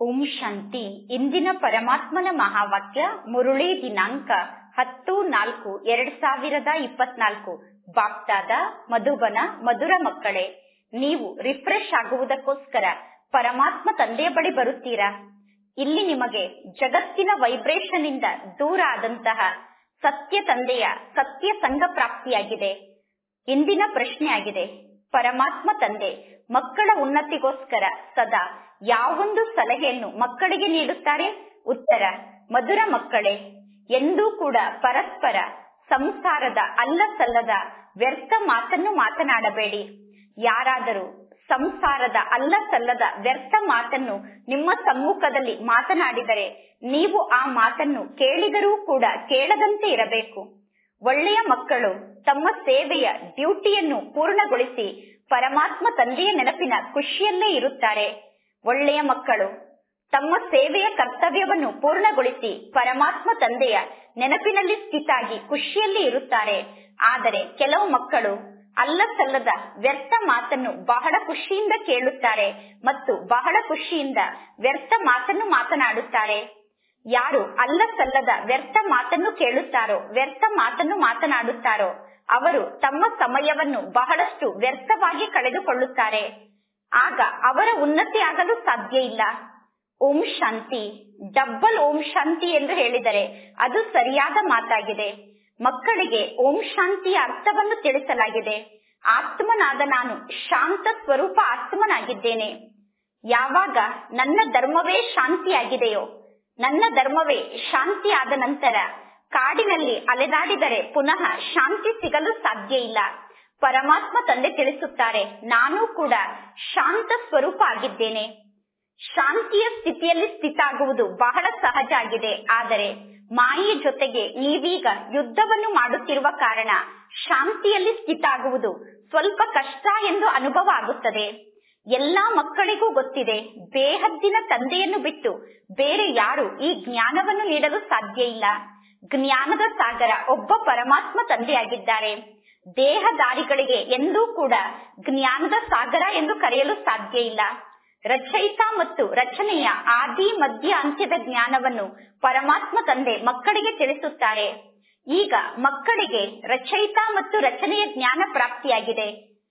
ಓಂ ಶಾಂತಿ ಇಂದಿನ ಪರಮಾತ್ಮನ ಮಹಾವಾಕ್ಯ ಮುರುಳಿ ದಿನಾಂಕ ಹತ್ತು ನಾಲ್ಕು ಎರಡ್ ಸಾವಿರದ ಇಪ್ಪತ್ನಾಲ್ಕು ಬಾಪ್ತಾದ ಮಧುಬನ ಮಧುರ ಮಕ್ಕಳೇ ನೀವು ರಿಫ್ರೆಶ್ ಆಗುವುದಕ್ಕೋಸ್ಕರ ಪರಮಾತ್ಮ ತಂದೆಯ ಬಳಿ ಬರುತ್ತೀರಾ ಇಲ್ಲಿ ನಿಮಗೆ ಜಗತ್ತಿನ ವೈಬ್ರೇಷನ್ ಇಂದ ದೂರ ಆದಂತಹ ಸತ್ಯ ತಂದೆಯ ಸತ್ಯ ಸಂಘ ಪ್ರಾಪ್ತಿಯಾಗಿದೆ ಇಂದಿನ ಪ್ರಶ್ನೆ ಆಗಿದೆ ಪರಮಾತ್ಮ ತಂದೆ ಮಕ್ಕಳ ಉನ್ನತಿಗೋಸ್ಕರ ಸದಾ ಯಾವೊಂದು ಸಲಹೆಯನ್ನು ಮಕ್ಕಳಿಗೆ ನೀಡುತ್ತಾರೆ ಉತ್ತರ ಮಧುರ ಮಕ್ಕಳೇ ಎಂದೂ ಕೂಡ ಪರಸ್ಪರ ಸಂಸಾರದ ಅಲ್ಲ ಸಲ್ಲದ ವ್ಯರ್ಥ ಮಾತನ್ನು ಮಾತನಾಡಬೇಡಿ ಯಾರಾದರೂ ಸಂಸಾರದ ಅಲ್ಲ ಸಲ್ಲದ ವ್ಯರ್ಥ ಮಾತನ್ನು ನಿಮ್ಮ ಸಮ್ಮುಖದಲ್ಲಿ ಮಾತನಾಡಿದರೆ ನೀವು ಆ ಮಾತನ್ನು ಕೇಳಿದರೂ ಕೂಡ ಕೇಳದಂತೆ ಇರಬೇಕು ಒಳ್ಳೆಯ ಮಕ್ಕಳು ತಮ್ಮ ಸೇವೆಯ ಡ್ಯೂಟಿಯನ್ನು ಪೂರ್ಣಗೊಳಿಸಿ ಪರಮಾತ್ಮ ತಂದೆಯ ನೆನಪಿನ ಖುಷಿಯಲ್ಲೇ ಇರುತ್ತಾರೆ ಒಳ್ಳೆಯ ಮಕ್ಕಳು ತಮ್ಮ ಸೇವೆಯ ಕರ್ತವ್ಯವನ್ನು ಪೂರ್ಣಗೊಳಿಸಿ ಪರಮಾತ್ಮ ತಂದೆಯ ನೆನಪಿನಲ್ಲಿ ಸ್ಥಿತಾಗಿ ಖುಷಿಯಲ್ಲಿ ಇರುತ್ತಾರೆ ಆದರೆ ಕೆಲವು ಮಕ್ಕಳು ಅಲ್ಲ ಸಲ್ಲದ ವ್ಯರ್ಥ ಮಾತನ್ನು ಬಹಳ ಖುಷಿಯಿಂದ ಕೇಳುತ್ತಾರೆ ಮತ್ತು ಬಹಳ ಖುಷಿಯಿಂದ ವ್ಯರ್ಥ ಮಾತನ್ನು ಮಾತನಾಡುತ್ತಾರೆ ಯಾರು ಅಲ್ಲ ಸಲ್ಲದ ವ್ಯರ್ಥ ಮಾತನ್ನು ಕೇಳುತ್ತಾರೋ ವ್ಯರ್ಥ ಮಾತನ್ನು ಮಾತನಾಡುತ್ತಾರೋ ಅವರು ತಮ್ಮ ಸಮಯವನ್ನು ಬಹಳಷ್ಟು ವ್ಯರ್ಥವಾಗಿ ಕಳೆದುಕೊಳ್ಳುತ್ತಾರೆ ಆಗ ಅವರ ಉನ್ನತಿ ಆಗಲು ಸಾಧ್ಯ ಇಲ್ಲ ಓಂ ಶಾಂತಿ ಡಬ್ಬಲ್ ಓಂ ಶಾಂತಿ ಎಂದು ಹೇಳಿದರೆ ಅದು ಸರಿಯಾದ ಮಾತಾಗಿದೆ ಮಕ್ಕಳಿಗೆ ಓಂ ಶಾಂತಿಯ ಅರ್ಥವನ್ನು ತಿಳಿಸಲಾಗಿದೆ ಆತ್ಮನಾದ ನಾನು ಶಾಂತ ಸ್ವರೂಪ ಆತ್ಮನಾಗಿದ್ದೇನೆ ಯಾವಾಗ ನನ್ನ ಧರ್ಮವೇ ಶಾಂತಿಯಾಗಿದೆಯೋ ನನ್ನ ಧರ್ಮವೇ ಶಾಂತಿ ಆದ ನಂತರ ಕಾಡಿನಲ್ಲಿ ಅಲೆದಾಡಿದರೆ ಪುನಃ ಶಾಂತಿ ಸಿಗಲು ಸಾಧ್ಯ ಇಲ್ಲ ಪರಮಾತ್ಮ ತಂದೆ ತಿಳಿಸುತ್ತಾರೆ ನಾನು ಕೂಡ ಶಾಂತ ಸ್ವರೂಪ ಆಗಿದ್ದೇನೆ ಶಾಂತಿಯ ಸ್ಥಿತಿಯಲ್ಲಿ ಸ್ಥಿತ ಆಗುವುದು ಬಹಳ ಸಹಜ ಆಗಿದೆ ಆದರೆ ಮಾಯೆಯ ಜೊತೆಗೆ ನೀವೀಗ ಯುದ್ಧವನ್ನು ಮಾಡುತ್ತಿರುವ ಕಾರಣ ಶಾಂತಿಯಲ್ಲಿ ಸ್ಥಿತ ಆಗುವುದು ಸ್ವಲ್ಪ ಕಷ್ಟ ಎಂದು ಅನುಭವ ಆಗುತ್ತದೆ ಎಲ್ಲಾ ಮಕ್ಕಳಿಗೂ ಗೊತ್ತಿದೆ ಬೇಹದ್ದಿನ ತಂದೆಯನ್ನು ಬಿಟ್ಟು ಬೇರೆ ಯಾರು ಈ ಜ್ಞಾನವನ್ನು ನೀಡಲು ಸಾಧ್ಯ ಇಲ್ಲ ಜ್ಞಾನದ ಸಾಗರ ಒಬ್ಬ ಪರಮಾತ್ಮ ತಂದೆಯಾಗಿದ್ದಾರೆ ದೇಹದಾರಿಗಳಿಗೆ ಎಂದೂ ಕೂಡ ಜ್ಞಾನದ ಸಾಗರ ಎಂದು ಕರೆಯಲು ಸಾಧ್ಯ ಇಲ್ಲ ರಚಯಿತ ಮತ್ತು ರಚನೆಯ ಆದಿ ಮಧ್ಯ ಅಂತ್ಯದ ಜ್ಞಾನವನ್ನು ಪರಮಾತ್ಮ ತಂದೆ ಮಕ್ಕಳಿಗೆ ತಿಳಿಸುತ್ತಾರೆ ಈಗ ಮಕ್ಕಳಿಗೆ ರಚಯಿತ ಮತ್ತು ರಚನೆಯ ಜ್ಞಾನ ಪ್ರಾಪ್ತಿಯಾಗಿದೆ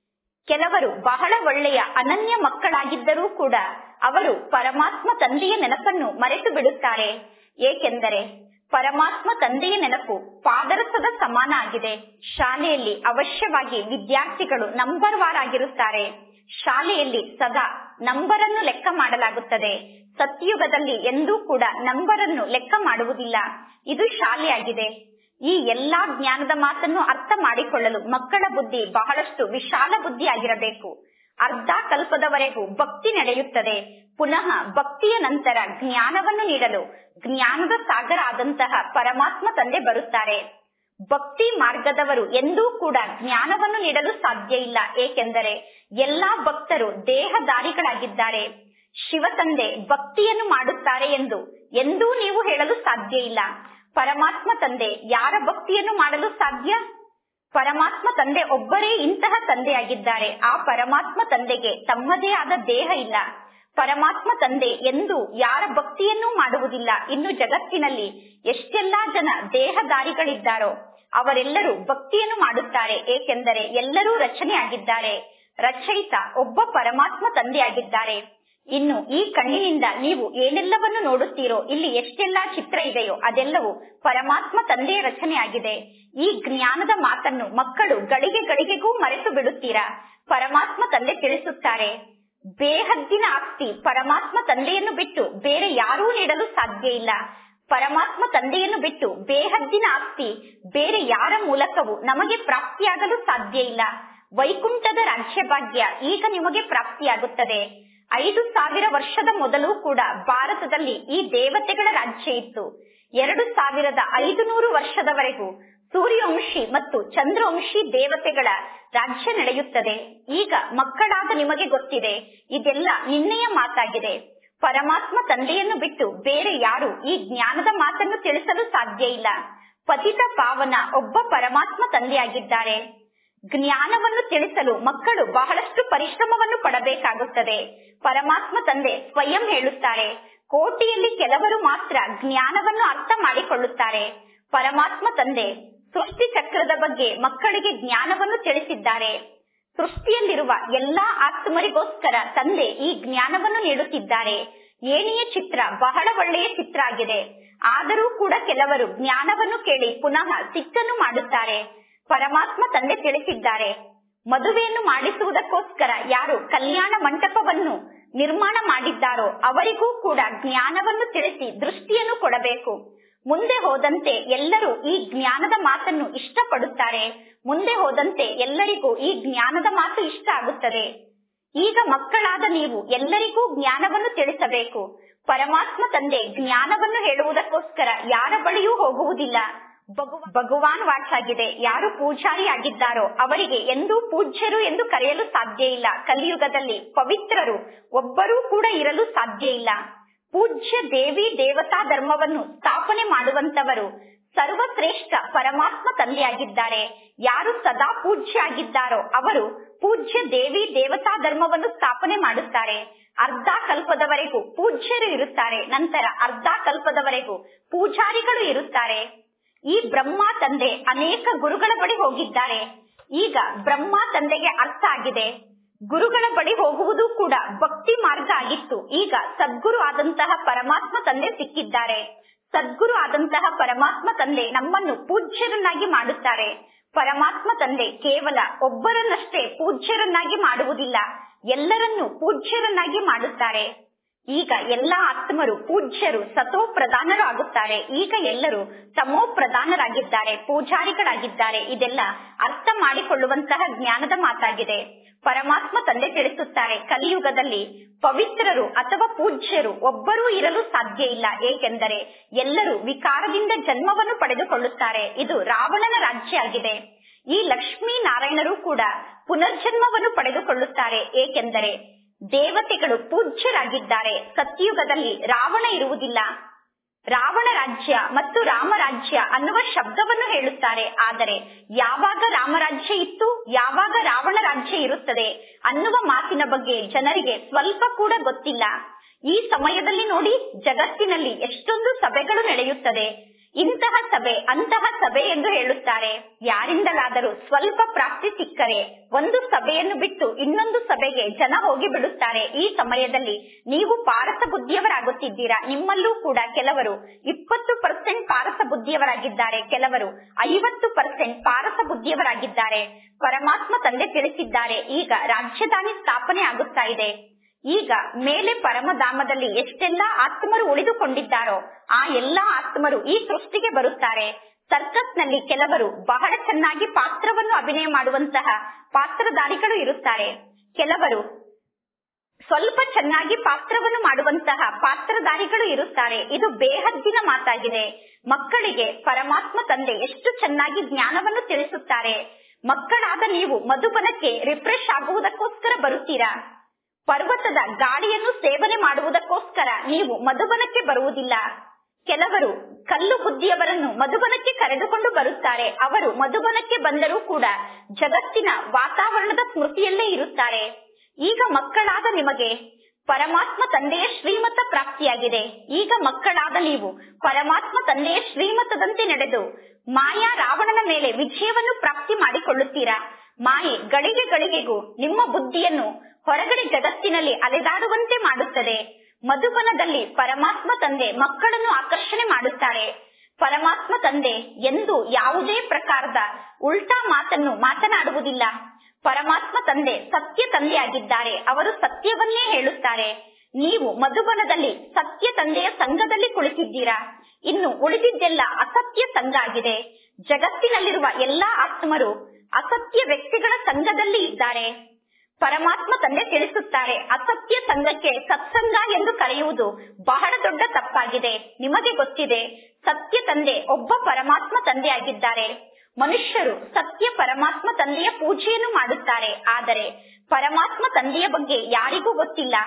ಕೆಲವರು ಬಹಳ ಒಳ್ಳೆಯ ಅನನ್ಯ ಮಕ್ಕಳಾಗಿದ್ದರೂ ಕೂಡ ಅವರು ಪರಮಾತ್ಮ ತಂದೆಯ ನೆನಪನ್ನು ಮರೆತು ಬಿಡುತ್ತಾರೆ ಏಕೆಂದರೆ ಪರಮಾತ್ಮ ತಂದೆಯ ನೆನಪು ಪಾದರಸದ ಸಮಾನ ಆಗಿದೆ ಶಾಲೆಯಲ್ಲಿ ಅವಶ್ಯವಾಗಿ ವಿದ್ಯಾರ್ಥಿಗಳು ನಂಬರ್ ವಾರ್ ಆಗಿರುತ್ತಾರೆ ಶಾಲೆಯಲ್ಲಿ ಸದಾ ನಂಬರ್ ಅನ್ನು ಲೆಕ್ಕ ಮಾಡಲಾಗುತ್ತದೆ ಸತ್ಯುಗದಲ್ಲಿ ಎಂದೂ ಕೂಡ ನಂಬರ್ ಅನ್ನು ಲೆಕ್ಕ ಮಾಡುವುದಿಲ್ಲ ಇದು ಶಾಲೆಯಾಗಿದೆ ಈ ಎಲ್ಲಾ ಜ್ಞಾನದ ಮಾತನ್ನು ಅರ್ಥ ಮಾಡಿಕೊಳ್ಳಲು ಮಕ್ಕಳ ಬುದ್ಧಿ ಬಹಳಷ್ಟು ವಿಶಾಲ ಬುದ್ಧಿ ಆಗಿರಬೇಕು ಅರ್ಧ ಕಲ್ಪದವರೆಗೂ ಭಕ್ತಿ ನಡೆಯುತ್ತದೆ ಪುನಃ ಭಕ್ತಿಯ ನಂತರ ಜ್ಞಾನವನ್ನು ನೀಡಲು ಜ್ಞಾನದ ಸಾಗರ ಆದಂತಹ ಪರಮಾತ್ಮ ತಂದೆ ಬರುತ್ತಾರೆ ಭಕ್ತಿ ಮಾರ್ಗದವರು ಎಂದೂ ಕೂಡ ಜ್ಞಾನವನ್ನು ನೀಡಲು ಸಾಧ್ಯ ಇಲ್ಲ ಏಕೆಂದರೆ ಎಲ್ಲಾ ಭಕ್ತರು ದೇಹದಾರಿಗಳಾಗಿದ್ದಾರೆ ಶಿವ ತಂದೆ ಭಕ್ತಿಯನ್ನು ಮಾಡುತ್ತಾರೆ ಎಂದು ಎಂದೂ ನೀವು ಹೇಳಲು ಸಾಧ್ಯ ಇಲ್ಲ ಪರಮಾತ್ಮ ತಂದೆ ಯಾರ ಭಕ್ತಿಯನ್ನು ಮಾಡಲು ಸಾಧ್ಯ ಪರಮಾತ್ಮ ತಂದೆ ಒಬ್ಬರೇ ಇಂತಹ ತಂದೆಯಾಗಿದ್ದಾರೆ ಆ ಪರಮಾತ್ಮ ತಂದೆಗೆ ತಮ್ಮದೇ ಆದ ದೇಹ ಇಲ್ಲ ಪರಮಾತ್ಮ ತಂದೆ ಎಂದು ಯಾರ ಭಕ್ತಿಯನ್ನೂ ಮಾಡುವುದಿಲ್ಲ ಇನ್ನು ಜಗತ್ತಿನಲ್ಲಿ ಎಷ್ಟೆಲ್ಲಾ ಜನ ದೇಹದಾರಿಗಳಿದ್ದಾರೋ ಅವರೆಲ್ಲರೂ ಭಕ್ತಿಯನ್ನು ಮಾಡುತ್ತಾರೆ ಏಕೆಂದರೆ ಎಲ್ಲರೂ ರಚನೆ ಆಗಿದ್ದಾರೆ ರಚಯಿತ ಒಬ್ಬ ಪರಮಾತ್ಮ ತಂದೆಯಾಗಿದ್ದಾರೆ ಇನ್ನು ಈ ಕಣ್ಣಿನಿಂದ ನೀವು ಏನೆಲ್ಲವನ್ನು ನೋಡುತ್ತೀರೋ ಇಲ್ಲಿ ಎಷ್ಟೆಲ್ಲಾ ಚಿತ್ರ ಇದೆಯೋ ಅದೆಲ್ಲವೂ ಪರಮಾತ್ಮ ತಂದೆಯ ರಚನೆ ಆಗಿದೆ ಈ ಜ್ಞಾನದ ಮಾತನ್ನು ಮಕ್ಕಳು ಗಳಿಗೆ ಗಳಿಗೆಗೂ ಮರೆತು ಬಿಡುತ್ತೀರಾ ಪರಮಾತ್ಮ ತಂದೆ ತಿಳಿಸುತ್ತಾರೆ ಬೇಹದ್ದಿನ ಆಸ್ತಿ ಪರಮಾತ್ಮ ತಂದೆಯನ್ನು ಬಿಟ್ಟು ಬೇರೆ ಯಾರೂ ನೀಡಲು ಸಾಧ್ಯ ಇಲ್ಲ ಪರಮಾತ್ಮ ತಂದೆಯನ್ನು ಬಿಟ್ಟು ಬೇಹದ್ದಿನ ಆಸ್ತಿ ಬೇರೆ ಯಾರ ಮೂಲಕವೂ ನಮಗೆ ಪ್ರಾಪ್ತಿಯಾಗಲು ಸಾಧ್ಯ ಇಲ್ಲ ವೈಕುಂಠದ ರಾಜ್ಯಭಾಗ್ಯ ಈಗ ನಿಮಗೆ ಪ್ರಾಪ್ತಿಯಾಗುತ್ತದೆ ಐದು ಸಾವಿರ ವರ್ಷದ ಮೊದಲು ಕೂಡ ಭಾರತದಲ್ಲಿ ಈ ದೇವತೆಗಳ ರಾಜ್ಯ ಇತ್ತು ಎರಡು ಸಾವಿರದ ಐದು ನೂರು ವರ್ಷದವರೆಗೂ ಸೂರ್ಯವಂಶಿ ಮತ್ತು ಚಂದ್ರವಂಶಿ ದೇವತೆಗಳ ರಾಜ್ಯ ನಡೆಯುತ್ತದೆ ಈಗ ಮಕ್ಕಳಾದ ನಿಮಗೆ ಗೊತ್ತಿದೆ ಇದೆಲ್ಲ ನಿನ್ನೆಯ ಮಾತಾಗಿದೆ ಪರಮಾತ್ಮ ತಂದೆಯನ್ನು ಬಿಟ್ಟು ಬೇರೆ ಯಾರು ಈ ಜ್ಞಾನದ ಮಾತನ್ನು ತಿಳಿಸಲು ಸಾಧ್ಯ ಇಲ್ಲ ಪತಿತ ಪಾವನ ಒಬ್ಬ ಪರಮಾತ್ಮ ತಂದೆಯಾಗಿದ್ದಾರೆ ಜ್ಞಾನವನ್ನು ತಿಳಿಸಲು ಮಕ್ಕಳು ಬಹಳಷ್ಟು ಪರಿಶ್ರಮವನ್ನು ಪಡಬೇಕಾಗುತ್ತದೆ ಪರಮಾತ್ಮ ತಂದೆ ಸ್ವಯಂ ಹೇಳುತ್ತಾರೆ ಕೋಟಿಯಲ್ಲಿ ಕೆಲವರು ಮಾತ್ರ ಜ್ಞಾನವನ್ನು ಅರ್ಥ ಮಾಡಿಕೊಳ್ಳುತ್ತಾರೆ ಪರಮಾತ್ಮ ತಂದೆ ಸೃಷ್ಟಿ ಚಕ್ರದ ಬಗ್ಗೆ ಮಕ್ಕಳಿಗೆ ಜ್ಞಾನವನ್ನು ತಿಳಿಸಿದ್ದಾರೆ ಸೃಷ್ಟಿಯಲ್ಲಿರುವ ಎಲ್ಲಾ ಆತ್ಮರಿಗೋಸ್ಕರ ತಂದೆ ಈ ಜ್ಞಾನವನ್ನು ನೀಡುತ್ತಿದ್ದಾರೆ ಏಣಿಯ ಚಿತ್ರ ಬಹಳ ಒಳ್ಳೆಯ ಚಿತ್ರ ಆಗಿದೆ ಆದರೂ ಕೂಡ ಕೆಲವರು ಜ್ಞಾನವನ್ನು ಕೇಳಿ ಪುನಃ ಸಿಟ್ಟನ್ನು ಮಾಡುತ್ತಾರೆ ಪರಮಾತ್ಮ ತಂದೆ ತಿಳಿಸಿದ್ದಾರೆ ಮದುವೆಯನ್ನು ಮಾಡಿಸುವುದಕ್ಕೋಸ್ಕರ ಯಾರು ಕಲ್ಯಾಣ ಮಂಟಪವನ್ನು ನಿರ್ಮಾಣ ಮಾಡಿದ್ದಾರೋ ಅವರಿಗೂ ಕೂಡ ಜ್ಞಾನವನ್ನು ತಿಳಿಸಿ ದೃಷ್ಟಿಯನ್ನು ಕೊಡಬೇಕು ಮುಂದೆ ಹೋದಂತೆ ಎಲ್ಲರೂ ಈ ಜ್ಞಾನದ ಮಾತನ್ನು ಇಷ್ಟಪಡುತ್ತಾರೆ ಮುಂದೆ ಹೋದಂತೆ ಎಲ್ಲರಿಗೂ ಈ ಜ್ಞಾನದ ಮಾತು ಇಷ್ಟ ಆಗುತ್ತದೆ ಈಗ ಮಕ್ಕಳಾದ ನೀವು ಎಲ್ಲರಿಗೂ ಜ್ಞಾನವನ್ನು ತಿಳಿಸಬೇಕು ಪರಮಾತ್ಮ ತಂದೆ ಜ್ಞಾನವನ್ನು ಹೇಳುವುದಕ್ಕೋಸ್ಕರ ಯಾರ ಬಳಿಯೂ ಹೋಗುವುದಿಲ್ಲ ಭಗವಾನ್ ವಾಚಾಗಿದೆ ಯಾರು ಪೂಜಾರಿ ಆಗಿದ್ದಾರೋ ಅವರಿಗೆ ಎಂದೂ ಪೂಜ್ಯರು ಎಂದು ಕರೆಯಲು ಸಾಧ್ಯ ಇಲ್ಲ ಕಲಿಯುಗದಲ್ಲಿ ಪವಿತ್ರರು ಒಬ್ಬರೂ ಕೂಡ ಇರಲು ಸಾಧ್ಯ ಇಲ್ಲ ಪೂಜ್ಯ ದೇವಿ ದೇವತಾ ಧರ್ಮವನ್ನು ಸ್ಥಾಪನೆ ಮಾಡುವಂತವರು ಸರ್ವಶ್ರೇಷ್ಠ ಪರಮಾತ್ಮ ತಂದೆಯಾಗಿದ್ದಾರೆ ಯಾರು ಸದಾ ಪೂಜ್ಯ ಆಗಿದ್ದಾರೋ ಅವರು ಪೂಜ್ಯ ದೇವಿ ದೇವತಾ ಧರ್ಮವನ್ನು ಸ್ಥಾಪನೆ ಮಾಡುತ್ತಾರೆ ಅರ್ಧ ಕಲ್ಪದವರೆಗೂ ಪೂಜ್ಯರು ಇರುತ್ತಾರೆ ನಂತರ ಅರ್ಧ ಕಲ್ಪದವರೆಗೂ ಪೂಜಾರಿಗಳು ಇರುತ್ತಾರೆ ಈ ಬ್ರಹ್ಮ ತಂದೆ ಅನೇಕ ಗುರುಗಳ ಬಳಿ ಹೋಗಿದ್ದಾರೆ ಈಗ ಬ್ರಹ್ಮ ತಂದೆಗೆ ಅರ್ಥ ಆಗಿದೆ ಗುರುಗಳ ಬಳಿ ಹೋಗುವುದು ಕೂಡ ಭಕ್ತಿ ಮಾರ್ಗ ಆಗಿತ್ತು ಈಗ ಸದ್ಗುರು ಆದಂತಹ ಪರಮಾತ್ಮ ತಂದೆ ಸಿಕ್ಕಿದ್ದಾರೆ ಸದ್ಗುರು ಆದಂತಹ ಪರಮಾತ್ಮ ತಂದೆ ನಮ್ಮನ್ನು ಪೂಜ್ಯರನ್ನಾಗಿ ಮಾಡುತ್ತಾರೆ ಪರಮಾತ್ಮ ತಂದೆ ಕೇವಲ ಒಬ್ಬರನ್ನಷ್ಟೇ ಪೂಜ್ಯರನ್ನಾಗಿ ಮಾಡುವುದಿಲ್ಲ ಎಲ್ಲರನ್ನೂ ಪೂಜ್ಯರನ್ನಾಗಿ ಮಾಡುತ್ತಾರೆ ಈಗ ಎಲ್ಲಾ ಆತ್ಮರು ಪೂಜ್ಯರು ಸತೋ ಪ್ರಧಾನರು ಆಗುತ್ತಾರೆ ಈಗ ಎಲ್ಲರೂ ತಮೋ ಪ್ರಧಾನರಾಗಿದ್ದಾರೆ ಪೂಜಾರಿಗಳಾಗಿದ್ದಾರೆ ಇದೆಲ್ಲ ಅರ್ಥ ಮಾಡಿಕೊಳ್ಳುವಂತಹ ಜ್ಞಾನದ ಮಾತಾಗಿದೆ ಪರಮಾತ್ಮ ತಂದೆ ತಿಳಿಸುತ್ತಾರೆ ಕಲಿಯುಗದಲ್ಲಿ ಪವಿತ್ರರು ಅಥವಾ ಪೂಜ್ಯರು ಒಬ್ಬರೂ ಇರಲು ಸಾಧ್ಯ ಇಲ್ಲ ಏಕೆಂದರೆ ಎಲ್ಲರೂ ವಿಕಾರದಿಂದ ಜನ್ಮವನ್ನು ಪಡೆದುಕೊಳ್ಳುತ್ತಾರೆ ಇದು ರಾವಣನ ರಾಜ್ಯ ಆಗಿದೆ ಈ ಲಕ್ಷ್ಮೀ ನಾರಾಯಣರು ಕೂಡ ಪುನರ್ಜನ್ಮವನ್ನು ಪಡೆದುಕೊಳ್ಳುತ್ತಾರೆ ಏಕೆಂದರೆ ದೇವತೆಗಳು ಪೂಜ್ಯರಾಗಿದ್ದಾರೆ ಸತ್ಯುಗದಲ್ಲಿ ರಾವಣ ಇರುವುದಿಲ್ಲ ರಾವಣ ರಾಜ್ಯ ಮತ್ತು ರಾಮರಾಜ್ಯ ಅನ್ನುವ ಶಬ್ದವನ್ನು ಹೇಳುತ್ತಾರೆ ಆದರೆ ಯಾವಾಗ ರಾಮರಾಜ್ಯ ಇತ್ತು ಯಾವಾಗ ರಾವಣ ರಾಜ್ಯ ಇರುತ್ತದೆ ಅನ್ನುವ ಮಾತಿನ ಬಗ್ಗೆ ಜನರಿಗೆ ಸ್ವಲ್ಪ ಕೂಡ ಗೊತ್ತಿಲ್ಲ ಈ ಸಮಯದಲ್ಲಿ ನೋಡಿ ಜಗತ್ತಿನಲ್ಲಿ ಎಷ್ಟೊಂದು ಸಭೆಗಳು ನಡೆಯುತ್ತದೆ ಇಂತಹ ಸಭೆ ಅಂತಹ ಸಭೆ ಎಂದು ಹೇಳುತ್ತಾರೆ ಯಾರಿಂದಲಾದರೂ ಸ್ವಲ್ಪ ಪ್ರಾಪ್ತಿ ಸಿಕ್ಕರೆ ಒಂದು ಸಭೆಯನ್ನು ಬಿಟ್ಟು ಇನ್ನೊಂದು ಸಭೆಗೆ ಜನ ಹೋಗಿ ಬಿಡುತ್ತಾರೆ ಈ ಸಮಯದಲ್ಲಿ ನೀವು ಪಾರಸ ಬುದ್ಧಿಯವರಾಗುತ್ತಿದ್ದೀರಾ ನಿಮ್ಮಲ್ಲೂ ಕೂಡ ಕೆಲವರು ಇಪ್ಪತ್ತು ಪರ್ಸೆಂಟ್ ಪಾರಸ ಬುದ್ಧಿಯವರಾಗಿದ್ದಾರೆ ಕೆಲವರು ಐವತ್ತು ಪರ್ಸೆಂಟ್ ಪಾರಸ ಬುದ್ಧಿಯವರಾಗಿದ್ದಾರೆ ಪರಮಾತ್ಮ ತಂದೆ ತಿಳಿಸಿದ್ದಾರೆ ಈಗ ರಾಜಧಾನಿ ಸ್ಥಾಪನೆ ಆಗುತ್ತಾ ಇದೆ ಈಗ ಮೇಲೆ ಪರಮಧಾಮದಲ್ಲಿ ಎಷ್ಟೆಲ್ಲಾ ಆತ್ಮರು ಉಳಿದುಕೊಂಡಿದ್ದಾರೋ ಆ ಎಲ್ಲಾ ಆತ್ಮರು ಈ ಸೃಷ್ಟಿಗೆ ಬರುತ್ತಾರೆ ಸರ್ಕಸ್ ನಲ್ಲಿ ಕೆಲವರು ಬಹಳ ಚೆನ್ನಾಗಿ ಪಾತ್ರವನ್ನು ಅಭಿನಯ ಮಾಡುವಂತಹ ಪಾತ್ರಧಾರಿಗಳು ಇರುತ್ತಾರೆ ಕೆಲವರು ಸ್ವಲ್ಪ ಚೆನ್ನಾಗಿ ಪಾತ್ರವನ್ನು ಮಾಡುವಂತಹ ಪಾತ್ರಧಾರಿಗಳು ಇರುತ್ತಾರೆ ಇದು ಬೇಹದ್ದಿನ ಮಾತಾಗಿದೆ ಮಕ್ಕಳಿಗೆ ಪರಮಾತ್ಮ ತಂದೆ ಎಷ್ಟು ಚೆನ್ನಾಗಿ ಜ್ಞಾನವನ್ನು ತಿಳಿಸುತ್ತಾರೆ ಮಕ್ಕಳಾದ ನೀವು ಮಧುಬನಕ್ಕೆ ರಿಫ್ರೆಶ್ ಆಗುವುದಕ್ಕೋಸ್ಕರ ಬರುತ್ತೀರಾ ಪರ್ವತದ ಗಾಳಿಯನ್ನು ಸೇವನೆ ಮಾಡುವುದಕ್ಕೋಸ್ಕರ ನೀವು ಮಧುಬನಕ್ಕೆ ಬರುವುದಿಲ್ಲ ಕೆಲವರು ಕಲ್ಲು ಬುದ್ಧಿಯವರನ್ನು ಮಧುಬನಕ್ಕೆ ಕರೆದುಕೊಂಡು ಬರುತ್ತಾರೆ ಅವರು ಮಧುಬನಕ್ಕೆ ಬಂದರೂ ಕೂಡ ಜಗತ್ತಿನ ವಾತಾವರಣದ ಸ್ಮೃತಿಯಲ್ಲೇ ಇರುತ್ತಾರೆ ಈಗ ಮಕ್ಕಳಾದ ನಿಮಗೆ ಪರಮಾತ್ಮ ತಂದೆಯ ಶ್ರೀಮತ ಪ್ರಾಪ್ತಿಯಾಗಿದೆ ಈಗ ಮಕ್ಕಳಾದ ನೀವು ಪರಮಾತ್ಮ ತಂದೆಯ ಶ್ರೀಮತದಂತೆ ನಡೆದು ಮಾಯಾ ರಾವಣನ ಮೇಲೆ ವಿಜಯವನ್ನು ಪ್ರಾಪ್ತಿ ಮಾಡಿಕೊಳ್ಳುತ್ತೀರಾ ಮಾಯೆ ಗಳಿಗೆ ಗಳಿಗೆಗೂ ನಿಮ್ಮ ಬುದ್ಧಿಯನ್ನು ಹೊರಗಡೆ ಜಗತ್ತಿನಲ್ಲಿ ಅಲೆದಾಡುವಂತೆ ಮಾಡುತ್ತದೆ ಮಧುಬನದಲ್ಲಿ ಪರಮಾತ್ಮ ತಂದೆ ಮಕ್ಕಳನ್ನು ಆಕರ್ಷಣೆ ಮಾಡುತ್ತಾರೆ ಪರಮಾತ್ಮ ತಂದೆ ಎಂದು ಯಾವುದೇ ಪ್ರಕಾರದ ಉಲ್ಟಾ ಮಾತನ್ನು ಮಾತನಾಡುವುದಿಲ್ಲ ಪರಮಾತ್ಮ ತಂದೆ ಸತ್ಯ ತಂದೆಯಾಗಿದ್ದಾರೆ ಅವರು ಸತ್ಯವನ್ನೇ ಹೇಳುತ್ತಾರೆ ನೀವು ಮಧುಬನದಲ್ಲಿ ಸತ್ಯ ತಂದೆಯ ಸಂಘದಲ್ಲಿ ಕುಳಿತಿದ್ದೀರಾ ಇನ್ನು ಉಳಿದಿದ್ದೆಲ್ಲ ಅಸತ್ಯ ಸಂಘ ಆಗಿದೆ ಜಗತ್ತಿನಲ್ಲಿರುವ ಎಲ್ಲಾ ಆತ್ಮರು ಅಸತ್ಯ ವ್ಯಕ್ತಿಗಳ ಸಂಘದಲ್ಲಿ ಇದ್ದಾರೆ ಪರಮಾತ್ಮ ತಂದೆ ತಿಳಿಸುತ್ತಾರೆ ಅಸತ್ಯ ಸಂಘಕ್ಕೆ ಸತ್ಸಂಗ ಎಂದು ಕರೆಯುವುದು ಬಹಳ ದೊಡ್ಡ ತಪ್ಪಾಗಿದೆ ನಿಮಗೆ ಗೊತ್ತಿದೆ ಸತ್ಯ ತಂದೆ ಒಬ್ಬ ಪರಮಾತ್ಮ ತಂದೆಯಾಗಿದ್ದಾರೆ ಮನುಷ್ಯರು ಸತ್ಯ ಪರಮಾತ್ಮ ತಂದೆಯ ಪೂಜೆಯನ್ನು ಮಾಡುತ್ತಾರೆ ಆದರೆ ಪರಮಾತ್ಮ ತಂದೆಯ ಬಗ್ಗೆ ಯಾರಿಗೂ ಗೊತ್ತಿಲ್ಲ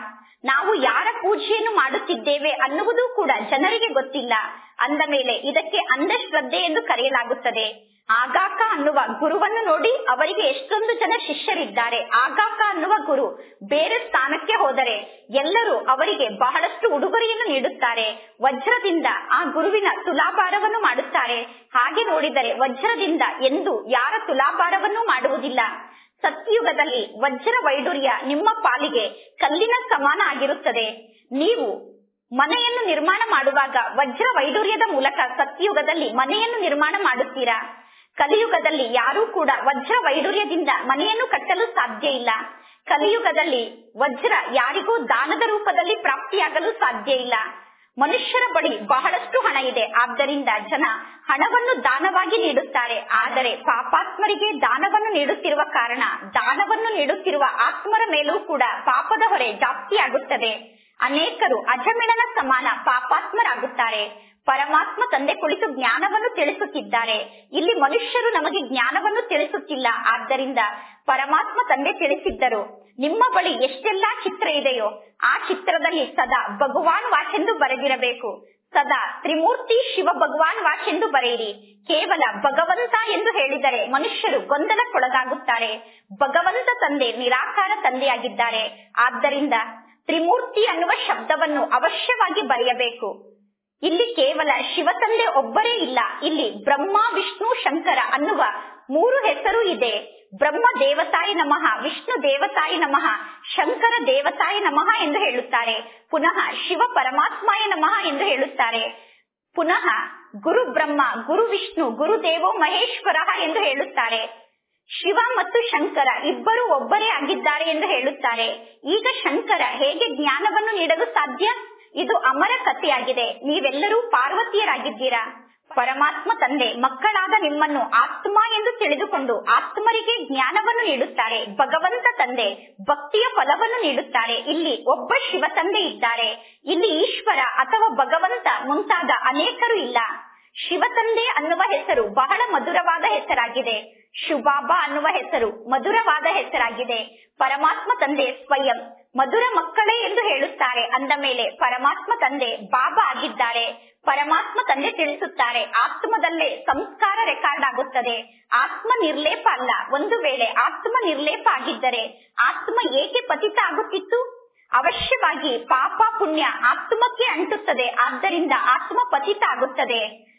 ನಾವು ಯಾರ ಪೂಜೆಯನ್ನು ಮಾಡುತ್ತಿದ್ದೇವೆ ಅನ್ನುವುದು ಕೂಡ ಜನರಿಗೆ ಗೊತ್ತಿಲ್ಲ ಅಂದ ಮೇಲೆ ಇದಕ್ಕೆ ಅಂಧಶ್ರದ್ಧೆ ಎಂದು ಕರೆಯಲಾಗುತ್ತದೆ ಆಗಾಕ ಅನ್ನುವ ಗುರುವನ್ನು ನೋಡಿ ಅವರಿಗೆ ಎಷ್ಟೊಂದು ಜನ ಶಿಷ್ಯರಿದ್ದಾರೆ ಆಗಾಕ ಅನ್ನುವ ಗುರು ಬೇರೆ ಸ್ಥಾನಕ್ಕೆ ಹೋದರೆ ಎಲ್ಲರೂ ಅವರಿಗೆ ಬಹಳಷ್ಟು ಉಡುಗೊರೆಯನ್ನು ನೀಡುತ್ತಾರೆ ವಜ್ರದಿಂದ ಆ ಗುರುವಿನ ತುಲಾಭಾರವನ್ನು ಮಾಡುತ್ತಾರೆ ಹಾಗೆ ನೋಡಿದರೆ ವಜ್ರದಿಂದ ಎಂದು ಯಾರ ತುಲಾಭಾರವನ್ನು ಮಾಡುವುದಿಲ್ಲ ಸತ್ಯುಗದಲ್ಲಿ ವಜ್ರ ವೈಡೂರ್ಯ ನಿಮ್ಮ ಪಾಲಿಗೆ ಕಲ್ಲಿನ ಸಮಾನ ಆಗಿರುತ್ತದೆ ನೀವು ಮನೆಯನ್ನು ನಿರ್ಮಾಣ ಮಾಡುವಾಗ ವಜ್ರ ವೈಡೂರ್ಯದ ಮೂಲಕ ಸತ್ಯುಗದಲ್ಲಿ ಮನೆಯನ್ನು ನಿರ್ಮಾಣ ಮಾಡುತ್ತೀರಾ ಕಲಿಯುಗದಲ್ಲಿ ಯಾರೂ ಕೂಡ ವಜ್ರ ವೈಡೂರ್ಯದಿಂದ ಮನೆಯನ್ನು ಕಟ್ಟಲು ಸಾಧ್ಯ ಇಲ್ಲ ಕಲಿಯುಗದಲ್ಲಿ ವಜ್ರ ಯಾರಿಗೂ ದಾನದ ರೂಪದಲ್ಲಿ ಪ್ರಾಪ್ತಿಯಾಗಲು ಸಾಧ್ಯ ಇಲ್ಲ ಮನುಷ್ಯರ ಬಳಿ ಬಹಳಷ್ಟು ಹಣ ಇದೆ ಆದ್ದರಿಂದ ಜನ ಹಣವನ್ನು ದಾನವಾಗಿ ನೀಡುತ್ತಾರೆ ಆದರೆ ಪಾಪಾತ್ಮರಿಗೆ ದಾನವನ್ನು ನೀಡುತ್ತಿರುವ ಕಾರಣ ದಾನವನ್ನು ನೀಡುತ್ತಿರುವ ಆತ್ಮರ ಮೇಲೂ ಕೂಡ ಪಾಪದ ಹೊರೆ ಜಾಸ್ತಿಯಾಗುತ್ತದೆ ಅನೇಕರು ಅಜಮಿಳನ ಸಮಾನ ಪಾಪಾತ್ಮರಾಗುತ್ತಾರೆ ಪರಮಾತ್ಮ ತಂದೆ ಕುಳಿತು ಜ್ಞಾನವನ್ನು ತಿಳಿಸುತ್ತಿದ್ದಾರೆ ಇಲ್ಲಿ ಮನುಷ್ಯರು ನಮಗೆ ಜ್ಞಾನವನ್ನು ತಿಳಿಸುತ್ತಿಲ್ಲ ಆದ್ದರಿಂದ ಪರಮಾತ್ಮ ತಂದೆ ತಿಳಿಸಿದ್ದರು ನಿಮ್ಮ ಬಳಿ ಎಷ್ಟೆಲ್ಲಾ ಚಿತ್ರ ಇದೆಯೋ ಆ ಚಿತ್ರದಲ್ಲಿ ಸದಾ ಭಗವಾನ್ ವಾಚೆಂದು ಬರೆದಿರಬೇಕು ಸದಾ ತ್ರಿಮೂರ್ತಿ ಶಿವ ಭಗವಾನ್ ವಾಚೆಂದು ಬರೆಯಿರಿ ಕೇವಲ ಭಗವಂತ ಎಂದು ಹೇಳಿದರೆ ಮನುಷ್ಯರು ಗೊಂದಲಕ್ಕೊಳಗಾಗುತ್ತಾರೆ ಭಗವಂತ ತಂದೆ ನಿರಾಕಾರ ತಂದೆಯಾಗಿದ್ದಾರೆ ಆದ್ದರಿಂದ ತ್ರಿಮೂರ್ತಿ ಅನ್ನುವ ಶಬ್ದವನ್ನು ಅವಶ್ಯವಾಗಿ ಬರೆಯಬೇಕು ಇಲ್ಲಿ ಕೇವಲ ಶಿವ ತಂದೆ ಒಬ್ಬರೇ ಇಲ್ಲ ಇಲ್ಲಿ ಬ್ರಹ್ಮ ವಿಷ್ಣು ಶಂಕರ ಅನ್ನುವ ಮೂರು ಹೆಸರು ಇದೆ ಬ್ರಹ್ಮ ದೇವತಾಯ ನಮಃ ವಿಷ್ಣು ದೇವತಾಯ ನಮಃ ಶಂಕರ ದೇವತಾಯ ನಮಃ ಎಂದು ಹೇಳುತ್ತಾರೆ ಪುನಃ ಶಿವ ಪರಮಾತ್ಮಾಯ ನಮಃ ಎಂದು ಹೇಳುತ್ತಾರೆ ಪುನಃ ಗುರು ಬ್ರಹ್ಮ ಗುರು ವಿಷ್ಣು ಗುರು ದೇವೋ ಮಹೇಶ್ವರ ಎಂದು ಹೇಳುತ್ತಾರೆ ಶಿವ ಮತ್ತು ಶಂಕರ ಇಬ್ಬರು ಒಬ್ಬರೇ ಆಗಿದ್ದಾರೆ ಎಂದು ಹೇಳುತ್ತಾರೆ ಈಗ ಶಂಕರ ಹೇಗೆ ಜ್ಞಾನವನ್ನು ನೀಡಲು ಸಾಧ್ಯ ಇದು ಅಮರ ಕಥೆಯಾಗಿದೆ ನೀವೆಲ್ಲರೂ ಪಾರ್ವತಿಯರಾಗಿದ್ದೀರಾ ಪರಮಾತ್ಮ ತಂದೆ ಮಕ್ಕಳಾದ ನಿಮ್ಮನ್ನು ಆತ್ಮ ಎಂದು ತಿಳಿದುಕೊಂಡು ಆತ್ಮರಿಗೆ ಜ್ಞಾನವನ್ನು ನೀಡುತ್ತಾರೆ ಭಗವಂತ ತಂದೆ ಭಕ್ತಿಯ ಫಲವನ್ನು ನೀಡುತ್ತಾರೆ ಇಲ್ಲಿ ಒಬ್ಬ ಶಿವ ತಂದೆ ಇದ್ದಾರೆ ಇಲ್ಲಿ ಈಶ್ವರ ಅಥವಾ ಭಗವಂತ ಮುಂತಾದ ಅನೇಕರು ಇಲ್ಲ ಶಿವ ತಂದೆ ಅನ್ನುವ ಹೆಸರು ಬಹಳ ಮಧುರವಾದ ಹೆಸರಾಗಿದೆ ಶುಭಾಬಾ ಅನ್ನುವ ಹೆಸರು ಮಧುರವಾದ ಹೆಸರಾಗಿದೆ ಪರಮಾತ್ಮ ತಂದೆ ಸ್ವಯಂ ಮಧುರ ಮಕ್ಕಳೇ ಎಂದು ಹೇಳುತ್ತಾರೆ ಅಂದ ಮೇಲೆ ಪರಮಾತ್ಮ ತಂದೆ ಬಾಬಾ ಆಗಿದ್ದಾರೆ ಪರಮಾತ್ಮ ತಂದೆ ತಿಳಿಸುತ್ತಾರೆ ಆತ್ಮದಲ್ಲೇ ಸಂಸ್ಕಾರ ರೆಕಾರ್ಡ್ ಆಗುತ್ತದೆ ಆತ್ಮ ನಿರ್ಲೇಪ ಅಲ್ಲ ಒಂದು ವೇಳೆ ಆತ್ಮ ನಿರ್ಲೇಪ ಆಗಿದ್ದರೆ ಆತ್ಮ ಏಕೆ ಪತಿತ ಆಗುತ್ತಿತ್ತು ಅವಶ್ಯವಾಗಿ ಪಾಪ ಪುಣ್ಯ ಆತ್ಮಕ್ಕೆ ಅಂಟುತ್ತದೆ ಆದ್ದರಿಂದ ಆತ್ಮ ಪತಿತ ಆಗುತ್ತದೆ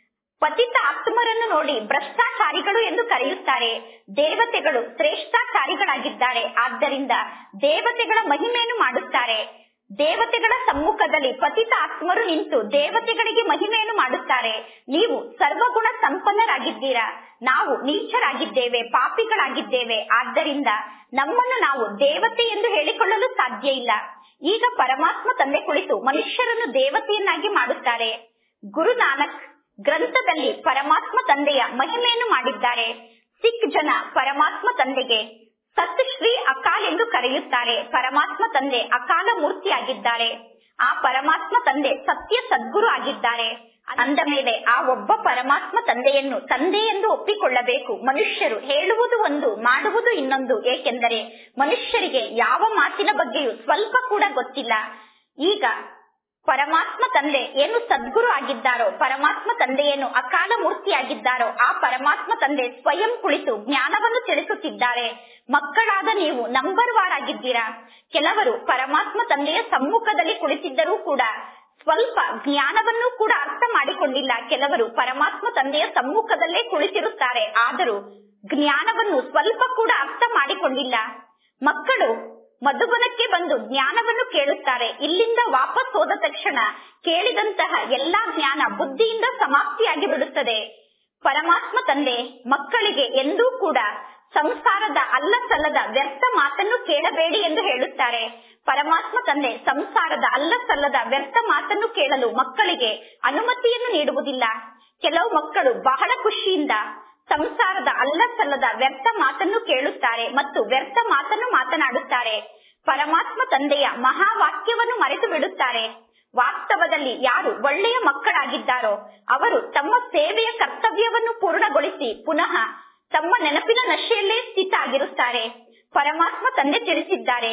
ಪತಿತ ಆತ್ಮರನ್ನು ನೋಡಿ ಭ್ರಷ್ಟಾಚಾರಿಗಳು ಎಂದು ಕರೆಯುತ್ತಾರೆ ದೇವತೆಗಳು ಶ್ರೇಷ್ಠಾಚಾರಿಗಳಾಗಿದ್ದಾರೆ ಆದ್ದರಿಂದ ದೇವತೆಗಳ ಮಹಿಮೆಯನ್ನು ಮಾಡುತ್ತಾರೆ ದೇವತೆಗಳ ಸಮ್ಮುಖದಲ್ಲಿ ಪತಿತ ಆತ್ಮರು ನಿಂತು ದೇವತೆಗಳಿಗೆ ಮಹಿಮೆಯನ್ನು ಮಾಡುತ್ತಾರೆ ನೀವು ಸರ್ವಗುಣ ಸಂಪನ್ನರಾಗಿದ್ದೀರಾ ನಾವು ನೀಚರಾಗಿದ್ದೇವೆ ಪಾಪಿಗಳಾಗಿದ್ದೇವೆ ಆದ್ದರಿಂದ ನಮ್ಮನ್ನು ನಾವು ದೇವತೆ ಎಂದು ಹೇಳಿಕೊಳ್ಳಲು ಸಾಧ್ಯ ಇಲ್ಲ ಈಗ ಪರಮಾತ್ಮ ತಂದೆ ಕುಳಿತು ಮನುಷ್ಯರನ್ನು ದೇವತೆಯನ್ನಾಗಿ ಮಾಡುತ್ತಾರೆ ಗುರು ನಾನಕ್ ಗ್ರಂಥದಲ್ಲಿ ಪರಮಾತ್ಮ ತಂದೆಯ ಮಹಿಮೆಯನ್ನು ಮಾಡಿದ್ದಾರೆ ಸಿಖ್ ಜನ ಪರಮಾತ್ಮ ತಂದೆಗೆ ಸತ್ ಶ್ರೀ ಅಕಾಲ್ ಎಂದು ಕರೆಯುತ್ತಾರೆ ಪರಮಾತ್ಮ ತಂದೆ ಅಕಾಲ ಮೂರ್ತಿಯಾಗಿದ್ದಾರೆ ಆ ಪರಮಾತ್ಮ ತಂದೆ ಸತ್ಯ ಸದ್ಗುರು ಆಗಿದ್ದಾರೆ ಅಂದ ಮೇಲೆ ಆ ಒಬ್ಬ ಪರಮಾತ್ಮ ತಂದೆಯನ್ನು ತಂದೆ ಎಂದು ಒಪ್ಪಿಕೊಳ್ಳಬೇಕು ಮನುಷ್ಯರು ಹೇಳುವುದು ಒಂದು ಮಾಡುವುದು ಇನ್ನೊಂದು ಏಕೆಂದರೆ ಮನುಷ್ಯರಿಗೆ ಯಾವ ಮಾತಿನ ಬಗ್ಗೆಯೂ ಸ್ವಲ್ಪ ಕೂಡ ಗೊತ್ತಿಲ್ಲ ಈಗ ಪರಮಾತ್ಮ ತಂದೆ ಏನು ಸದ್ಗುರು ಆಗಿದ್ದಾರೋ ಪರಮಾತ್ಮ ತಂದೆ ಏನು ಅಕಾಲ ಮೂರ್ತಿಯಾಗಿದ್ದಾರೋ ಆ ಪರಮಾತ್ಮ ತಂದೆ ಸ್ವಯಂ ಕುಳಿತು ಜ್ಞಾನವನ್ನು ತಿಳಿಸುತ್ತಿದ್ದಾರೆ ಮಕ್ಕಳಾದ ನೀವು ನಂಬರ್ ವಾರ್ ಆಗಿದ್ದೀರಾ ಕೆಲವರು ಪರಮಾತ್ಮ ತಂದೆಯ ಸಮ್ಮುಖದಲ್ಲಿ ಕುಳಿತಿದ್ದರೂ ಕೂಡ ಸ್ವಲ್ಪ ಜ್ಞಾನವನ್ನು ಕೂಡ ಅರ್ಥ ಮಾಡಿಕೊಂಡಿಲ್ಲ ಕೆಲವರು ಪರಮಾತ್ಮ ತಂದೆಯ ಸಮ್ಮುಖದಲ್ಲೇ ಕುಳಿತಿರುತ್ತಾರೆ ಆದರೂ ಜ್ಞಾನವನ್ನು ಸ್ವಲ್ಪ ಕೂಡ ಅರ್ಥ ಮಾಡಿಕೊಂಡಿಲ್ಲ ಮಕ್ಕಳು ಮಧುಬನಕ್ಕೆ ಬಂದು ಜ್ಞಾನವನ್ನು ಕೇಳುತ್ತಾರೆ ಇಲ್ಲಿಂದ ವಾಪಸ್ ಹೋದ ತಕ್ಷಣ ಕೇಳಿದಂತಹ ಎಲ್ಲಾ ಜ್ಞಾನ ಬುದ್ಧಿಯಿಂದ ಸಮಾಪ್ತಿಯಾಗಿ ಬಿಡುತ್ತದೆ ಪರಮಾತ್ಮ ತಂದೆ ಮಕ್ಕಳಿಗೆ ಎಂದೂ ಕೂಡ ಸಂಸಾರದ ಅಲ್ಲ ಸಲ್ಲದ ವ್ಯರ್ಥ ಮಾತನ್ನು ಕೇಳಬೇಡಿ ಎಂದು ಹೇಳುತ್ತಾರೆ ಪರಮಾತ್ಮ ತಂದೆ ಸಂಸಾರದ ಅಲ್ಲ ಸಲ್ಲದ ವ್ಯರ್ಥ ಮಾತನ್ನು ಕೇಳಲು ಮಕ್ಕಳಿಗೆ ಅನುಮತಿಯನ್ನು ನೀಡುವುದಿಲ್ಲ ಕೆಲವು ಮಕ್ಕಳು ಬಹಳ ಖುಷಿಯಿಂದ ಸಂಸಾರದ ಅಲ್ಲ ಸಲ್ಲದ ವ್ಯರ್ಥ ಮಾತನ್ನು ಕೇಳುತ್ತಾರೆ ಮತ್ತು ವ್ಯರ್ಥ ಮಾತನ್ನು ಮಾತನಾಡುತ್ತಾರೆ ಪರಮಾತ್ಮ ತಂದೆಯ ಮಹಾವಾಕ್ಯವನ್ನು ಮರೆತು ಬಿಡುತ್ತಾರೆ ವಾಸ್ತವದಲ್ಲಿ ಯಾರು ಒಳ್ಳೆಯ ಮಕ್ಕಳಾಗಿದ್ದಾರೋ ಅವರು ತಮ್ಮ ಸೇವೆಯ ಕರ್ತವ್ಯವನ್ನು ಪೂರ್ಣಗೊಳಿಸಿ ಪುನಃ ತಮ್ಮ ನೆನಪಿನ ನಶೆಯಲ್ಲೇ ಸ್ಥಿತ ಆಗಿರುತ್ತಾರೆ ಪರಮಾತ್ಮ ತಂದೆ ತಿಳಿಸಿದ್ದಾರೆ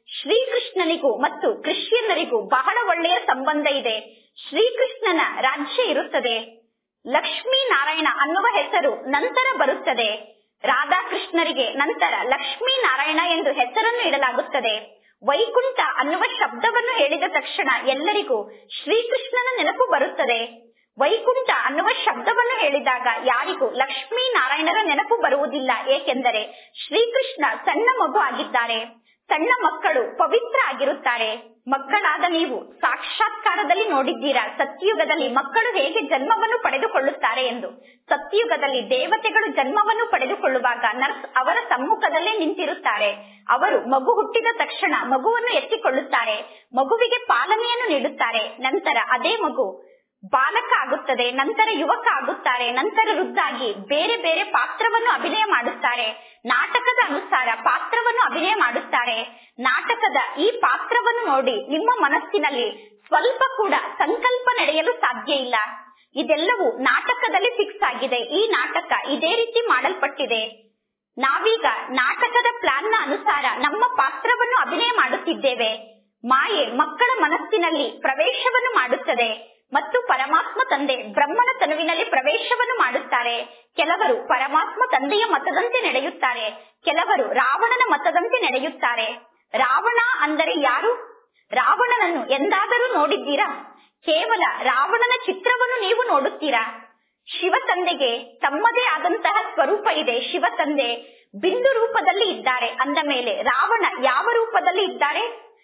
ಶ್ರೀಕೃಷ್ಣನಿಗೂ ಮತ್ತು ಕ್ರಿಶ್ಚಿಯನ್ನರಿಗೂ ಬಹಳ ಒಳ್ಳೆಯ ಸಂಬಂಧ ಇದೆ ಶ್ರೀಕೃಷ್ಣನ ರಾಜ್ಯ ಇರುತ್ತದೆ ಲಕ್ಷ್ಮೀ ನಾರಾಯಣ ಅನ್ನುವ ಹೆಸರು ನಂತರ ಬರುತ್ತದೆ ರಾಧಾಕೃಷ್ಣರಿಗೆ ನಂತರ ಲಕ್ಷ್ಮೀ ನಾರಾಯಣ ಎಂದು ಹೆಸರನ್ನು ಇಡಲಾಗುತ್ತದೆ ವೈಕುಂಠ ಅನ್ನುವ ಶಬ್ದವನ್ನು ಹೇಳಿದ ತಕ್ಷಣ ಎಲ್ಲರಿಗೂ ಶ್ರೀಕೃಷ್ಣನ ನೆನಪು ಬರುತ್ತದೆ ವೈಕುಂಠ ಅನ್ನುವ ಶಬ್ದವನ್ನು ಹೇಳಿದಾಗ ಯಾರಿಗೂ ಲಕ್ಷ್ಮೀ ನಾರಾಯಣರ ನೆನಪು ಬರುವುದಿಲ್ಲ ಏಕೆಂದರೆ ಶ್ರೀಕೃಷ್ಣ ಸಣ್ಣ ಮಗು ಆಗಿದ್ದಾರೆ ಸಣ್ಣ ಮಕ್ಕಳು ಪವಿತ್ರ ಆಗಿರುತ್ತಾರೆ ಮಕ್ಕಳಾದ ನೀವು ಸಾಕ್ಷಾತ್ಕಾರದಲ್ಲಿ ನೋಡಿದ್ದೀರಾ ಸತ್ಯುಗದಲ್ಲಿ ಮಕ್ಕಳು ಹೇಗೆ ಜನ್ಮವನ್ನು ಪಡೆದುಕೊಳ್ಳುತ್ತಾರೆ ಎಂದು ಸತ್ಯುಗದಲ್ಲಿ ದೇವತೆಗಳು ಜನ್ಮವನ್ನು ಪಡೆದುಕೊಳ್ಳುವಾಗ ನರ್ಸ್ ಅವರ ಸಮ್ಮುಖದಲ್ಲೇ ನಿಂತಿರುತ್ತಾರೆ ಅವರು ಮಗು ಹುಟ್ಟಿದ ತಕ್ಷಣ ಮಗುವನ್ನು ಎತ್ತಿಕೊಳ್ಳುತ್ತಾರೆ ಮಗುವಿಗೆ ಪಾಲನೆಯನ್ನು ನೀಡುತ್ತಾರೆ ನಂತರ ಅದೇ ಮಗು ಬಾಲಕ ಆಗುತ್ತದೆ ನಂತರ ಯುವಕ ಆಗುತ್ತಾರೆ ನಂತರ ವೃದ್ಧಾಗಿ ಬೇರೆ ಬೇರೆ ಪಾತ್ರವನ್ನು ಅಭಿನಯ ಮಾಡುತ್ತಾರೆ ನಾಟಕದ ಅನುಸಾರ ಪಾತ್ರವನ್ನು ಅಭಿನಯ ಮಾಡುತ್ತಾರೆ ನಾಟಕದ ಈ ಪಾತ್ರವನ್ನು ನೋಡಿ ನಿಮ್ಮ ಮನಸ್ಸಿನಲ್ಲಿ ಸ್ವಲ್ಪ ಕೂಡ ಸಂಕಲ್ಪ ನಡೆಯಲು ಸಾಧ್ಯ ಇಲ್ಲ ಇದೆಲ್ಲವೂ ನಾಟಕದಲ್ಲಿ ಫಿಕ್ಸ್ ಆಗಿದೆ ಈ ನಾಟಕ ಇದೇ ರೀತಿ ಮಾಡಲ್ಪಟ್ಟಿದೆ ನಾವೀಗ ನಾಟಕದ ಪ್ಲಾನ್ನ ಅನುಸಾರ ನಮ್ಮ ಪಾತ್ರವನ್ನು ಅಭಿನಯ ಮಾಡುತ್ತಿದ್ದೇವೆ ಮಾಯೆ ಮಕ್ಕಳ ಮನಸ್ಸಿನಲ್ಲಿ ಪ್ರವೇಶವನ್ನು ಮಾಡುತ್ತದೆ ಮತ್ತು ಪರಮಾತ್ಮ ತಂದೆ ಬ್ರಹ್ಮನ ತನುವಿನಲ್ಲಿ ಪ್ರವೇಶವನ್ನು ಮಾಡುತ್ತಾರೆ ಕೆಲವರು ಪರಮಾತ್ಮ ತಂದೆಯ ಮತದಂತೆ ನಡೆಯುತ್ತಾರೆ ಕೆಲವರು ರಾವಣನ ಮತದಂತೆ ನಡೆಯುತ್ತಾರೆ ರಾವಣ ಅಂದರೆ ಯಾರು ರಾವಣನನ್ನು ಎಂದಾದರೂ ನೋಡಿದ್ದೀರಾ ಕೇವಲ ರಾವಣನ ಚಿತ್ರವನ್ನು ನೀವು ನೋಡುತ್ತೀರಾ ಶಿವ ತಂದೆಗೆ ತಮ್ಮದೇ ಆದಂತಹ ಸ್ವರೂಪ ಇದೆ ಶಿವ ತಂದೆ ಬಿಂದು ರೂಪದಲ್ಲಿ ಇದ್ದಾರೆ ಅಂದ ಮೇಲೆ ರಾವಣ ಯಾವ ರೂಪದಲ್ಲಿ ಇದ್ದಾರೆ